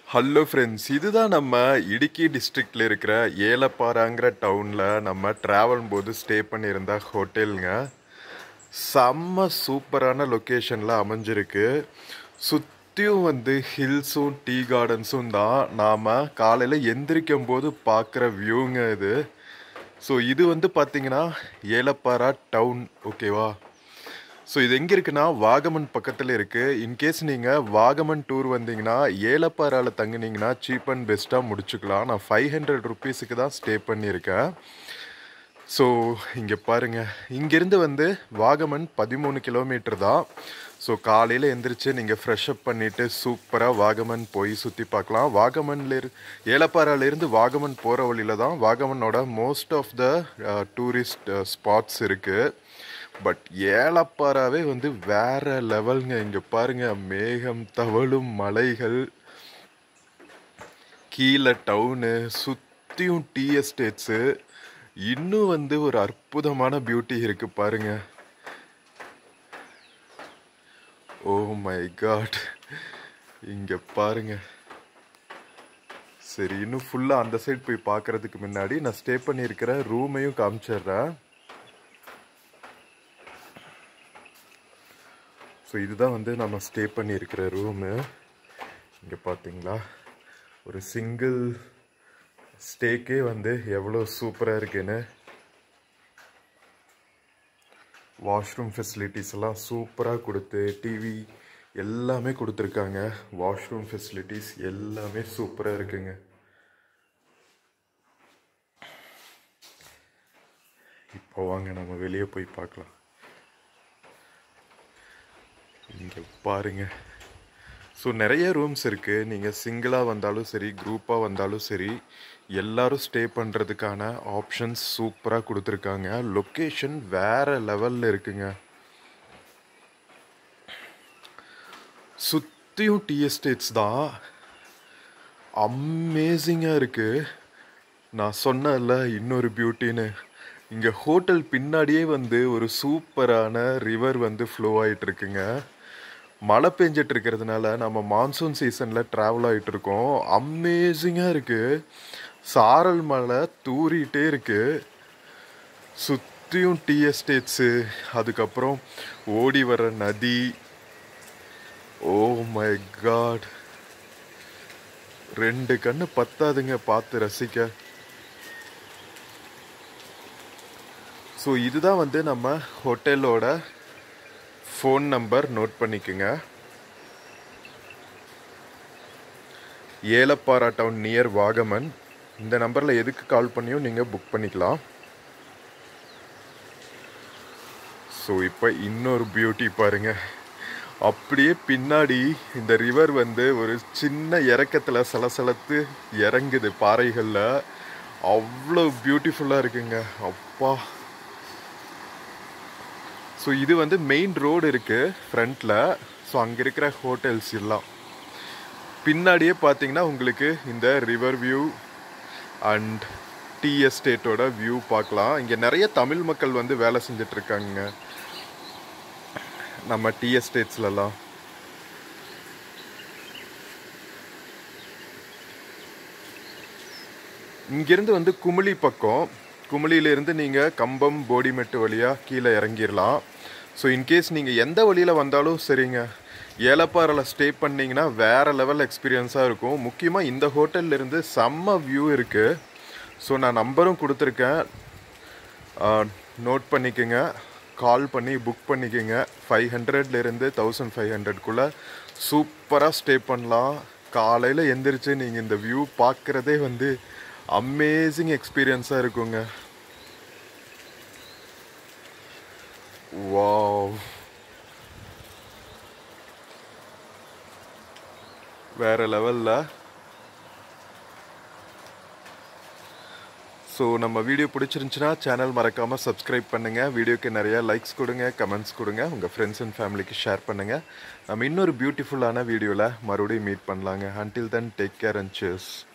hello friends இதுதான் நம்ம இடுக்கி டிஸ்ட்ரிக்டில் இருக்கிற ஏலப்பாறாங்கிற டவுனில் நம்ம ட்ராவல் போது ஸ்டே பண்ணியிருந்த ஹோட்டலுங்க செம்ம சூப்பரான லொக்கேஷனில் அமைஞ்சிருக்கு சுற்றியும் வந்து ஹில்ஸும் டீ கார்டன்ஸும் தான் நாம் காலையில் எந்திரிக்கும் போது பார்க்குற வியூங்க இது ஸோ இது வந்து பார்த்தீங்கன்னா ஏலப்பாறா டவுன் ஓகேவா ஸோ இது எங்கே இருக்குன்னா வாகமன் பக்கத்தில் இருக்குது இன்கேஸ் நீங்கள் வாகமன் டூர் வந்தீங்கன்னா ஏலப்பாறாவில் தங்குனீங்கன்னா சீப் அண்ட் பெஸ்ட்டாக முடிச்சுக்கலாம் நான் ஃபைவ் ஹண்ட்ரட் ருபீஸுக்கு தான் ஸ்டே பண்ணியிருக்கேன் ஸோ இங்கே பாருங்கள் இங்கேருந்து வந்து வாகமன் பதிமூணு கிலோமீட்டர் தான் ஸோ காலையில் எந்திரிச்சு நீங்கள் ஃப்ரெஷ் அப் பண்ணிவிட்டு சூப்பராக வாகமன் போய் சுற்றி பார்க்கலாம் வாகமன்ல இரு ஏலப்பாறாலேருந்து வாகமன் போகிற வழியில் தான் வாகமனோட most of the tourist spots இருக்குது பட் ஏலப்பாறாவே வந்து வேற லெவலுங்க இங்கே பாருங்க மேகம் தவழும் மலைகள் கீழே டவுனு சுற்றியும் டீ எஸ்டேட்ஸு இன்னும் வந்து ஒரு அற்புதமான பியூட்டி இருக்கு பாருங்க ஓ மை காட் இங்க பாருங்க சரி இன்னும் ஃபுல்லாக அந்த சைடு போய் பார்க்கறதுக்கு முன்னாடி நான் ஸ்டே பண்ணியிருக்கிற ரூமையும் காமிச்சிடுறேன் ஸோ இதுதான் வந்து நம்ம ஸ்டே பண்ணியிருக்கிற ரூமு இங்கே பார்த்தீங்களா ஒரு சிங்கிள் ஸ்டேக்கே வந்து எவ்வளோ சூப்பராக இருக்குன்னு வாஷ்ரூம் ஃபெசிலிட்டிஸ் எல்லாம் சூப்பராக கொடுத்து டிவி எல்லாமே கொடுத்துருக்காங்க வாஷ்ரூம் ஃபெசிலிட்டிஸ் எல்லாமே சூப்பராக இருக்குங்க இப்போ வாங்க நம்ம வெளியே போய் பார்க்கலாம் இங்கே பாருங்க ஸோ நிறைய ரூம்ஸ் இருக்குது நீங்கள் சிங்கிளாக வந்தாலும் சரி குரூப்பாக வந்தாலும் சரி எல்லாரும் ஸ்டே பண்ணுறதுக்கான ஆப்ஷன்ஸ் சூப்பராக கொடுத்துருக்காங்க லொக்கேஷன் வேற லெவலில் இருக்குங்க சுற்றியும் டீ எஸ்டேட்ஸ் தான் அமேசிங்காக இருக்குது நான் சொன்னேன்ல இன்னொரு பியூட்டின்னு இங்கே ஹோட்டல் பின்னாடியே வந்து ஒரு சூப்பரான ரிவர் வந்து ஃப்ளோ ஆகிட்டு இருக்குங்க மழை பெஞ்சிட்டு இருக்கிறதுனால நம்ம மான்சூன் சீசனில் ட்ராவல் ஆகிட்டு இருக்கோம் அமேசிங்காக இருக்குது சாரல் மழை தூறிட்டே இருக்கு சுற்றியும் டீ எஸ்டேட்ஸு அதுக்கப்புறம் ஓடி வர நதி ஓ மை காட் ரெண்டு கண்ணு பத்தாதுங்க பார்த்து ரசிக்க ஸோ இதுதான் வந்து நம்ம ஹோட்டலோட ஃபோன் நம்பர் நோட் பண்ணிக்கோங்க ஏலப்பாரா டவுன் நியர் வாகமன் இந்த நம்பரில் எதுக்கு கால் பண்ணியும் நீங்கள் புக் பண்ணிக்கலாம் ஸோ இப்போ இன்னொரு பியூட்டி பாருங்க அப்படியே பின்னாடி இந்த ரிவர் வந்து ஒரு சின்ன இறக்கத்தில் சலசலத்து இறங்குது பாறைகளில் அவ்வளோ பியூட்டிஃபுல்லாக இருக்குங்க அப்பா ஸோ இது வந்து மெயின் ரோடு இருக்குது ஃப்ரண்ட்டில் ஸோ அங்கே இருக்கிற ஹோட்டல்ஸ் எல்லாம் பின்னாடியே பார்த்தீங்கன்னா உங்களுக்கு இந்த ரிவர் வியூ அண்ட் டீ எஸ்டேட்டோட வியூ பார்க்கலாம் இங்கே நிறைய தமிழ் மக்கள் வந்து வேலை செஞ்சிட்ருக்காங்க நம்ம டீ எஸ்டேட்ஸ்லலாம் இங்கேருந்து வந்து குமிளி பக்கம் குமிளியிலேருந்து நீங்கள் கம்பம் போடிமெட்டு வழியாக கீழே இறங்கிடலாம் ஸோ இன்கேஸ் நீங்கள் எந்த வழியில் வந்தாலும் சரிங்க ஏலப்பாறையில் ஸ்டே பண்ணிங்கன்னா வேறு லெவல் எக்ஸ்பீரியன்ஸாக இருக்கும் முக்கியமாக இந்த ஹோட்டல்லேருந்து செம்ம வியூ இருக்குது ஸோ நான் நம்பரும் கொடுத்துருக்கேன் நோட் பண்ணிக்கோங்க கால் பண்ணி புக் பண்ணிக்கோங்க ஃபைவ் ஹண்ட்ரட்லேருந்து தௌசண்ட் ஃபைவ் ஹண்ட்ரட்குள்ளே சூப்பராக ஸ்டே பண்ணலாம் காலையில் எந்திரிச்சு நீங்கள் இந்த வியூ பார்க்குறதே வந்து அமேசிங் எக்ஸ்பீரியன்ஸாக இருக்குங்க வாவ் வேற லெவலில் ஸோ நம்ம வீடியோ பிடிச்சிருந்துச்சுன்னா சேனல் மறக்காமல் சப்ஸ்கிரைப் பண்ணுங்கள் வீடியோக்கு நிறையா லைக்ஸ் கொடுங்க கமெண்ட்ஸ் கொடுங்க உங்கள் ஃப்ரெண்ட்ஸ் அண்ட் ஃபேமிலிக்கு ஷேர் பண்ணுங்கள் நம்ம இன்னொரு பியூட்டிஃபுல்லான வீடியோவில் மறுபடியும் மீட் பண்ணலாங்க until then take care and chairs